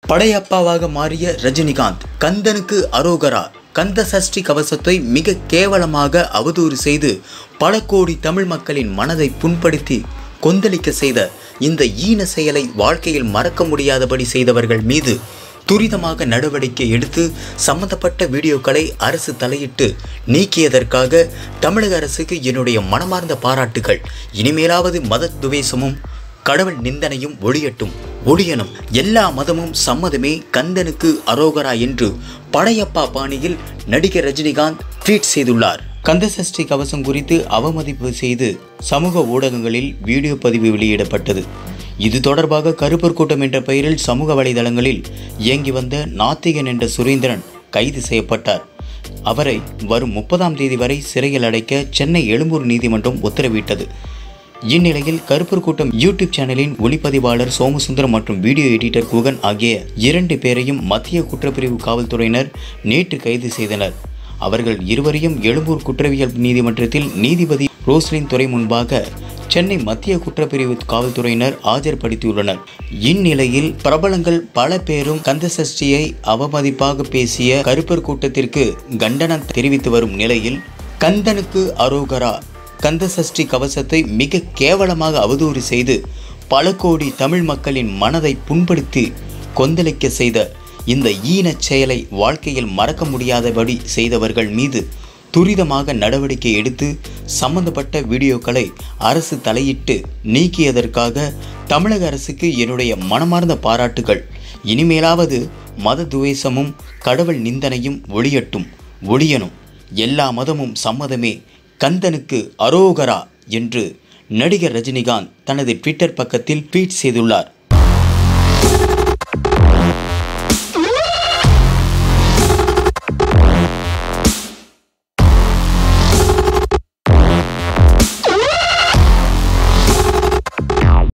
படையப்பாவாக மாறிய ரஜினிகாந்த் கந்தனுக்கு அரோகரா கந்த சஷ்டி கவசத்தை மிக கேவலமாக அவதூறு செய்து பல கோடி தமிழ் மக்களின் மனதை புண்படுத்தி கொந்தளிக்க செய்த இந்த ஈன செயலை வாழ்க்கையில் மறக்க முடியாதபடி செய்தவர்கள் மீது துரிதமாக நடவடிக்கை எடுத்து சம்பந்தப்பட்ட வீடியோக்களை அரசு தலையிட்டு நீக்கியதற்காக தமிழக அரசுக்கு என்னுடைய மனமார்ந்த பாராட்டுகள் இனிமேலாவது மத துவேஷமும் கடவுள் நிந்தனையும் ஒழியட்டும் ஒழியணும் எல்லா மதமும் சம்மதமே கந்தனுக்கு அரோகரா என்று படையப்பா பாணியில் நடிகர் ரஜினிகாந்த் ட்வீட் செய்துள்ளார் கந்தசஷ்டி கவசம் குறித்து அவமதிப்பு செய்து சமூக ஊடகங்களில் வீடியோ பதிவு வெளியிடப்பட்டது இது தொடர்பாக கருப்பர் கூட்டம் என்ற பெயரில் சமூக வலைதளங்களில் இயங்கி வந்த நாத்திகன் என்ற சுரேந்திரன் கைது செய்யப்பட்டார் அவரை வரும் முப்பதாம் தேதி வரை சிறையில் அடைக்க சென்னை எழும்பூர் நீதிமன்றம் உத்தரவிட்டது இந்நிலையில் கருப்பர் கூட்டம் யூடியூப் சேனலின் ஒளிப்பதிவாளர் சோமசுந்தரம் மற்றும் வீடியோ எடிட்டர் குகன் ஆகிய இரண்டு பேரையும் மத்திய குற்றப்பிரிவு காவல்துறையினர் நேற்று கைது செய்தனர் அவர்கள் இருவரையும் எழும்பூர் குற்றவியல் நீதிமன்றத்தில் நீதிபதி ரோஸ்லின் துறை முன்பாக சென்னை மத்திய குற்றப்பிரிவு காவல்துறையினர் ஆஜர்படுத்தியுள்ளனர் இந்நிலையில் பிரபலங்கள் பல பேரும் கந்தசஷ்டியை அவமதிப்பாக பேசிய கருப்பர் கூட்டத்திற்கு கண்டனம் தெரிவித்து வரும் நிலையில் கந்தனுக்கு அரோகரா கந்தசஷ்டி கவசத்தை மிக கேவலமாக அவதூறு செய்து பல கோடி தமிழ் மக்களின் மனதை புண்படுத்தி கொந்தளிக்க செய்த இந்த ஈனச் செயலை வாழ்க்கையில் மறக்க முடியாதபடி செய்தவர்கள் மீது துரிதமாக நடவடிக்கை எடுத்து சம்பந்தப்பட்ட வீடியோக்களை அரசு தலையிட்டு நீக்கியதற்காக தமிழக அரசுக்கு என்னுடைய மனமார்ந்த பாராட்டுகள் இனிமேலாவது மத துவேஷமும் கடவுள் நிந்தனையும் ஒழியட்டும் ஒழியணும் எல்லா மதமும் சம்மதமே கந்தனுக்கு அரோகரா என்று நடிகர் ரஜினிகாந்த் தனது ட்விட்டர் பக்கத்தில் ட்வீட் செய்துள்ளார்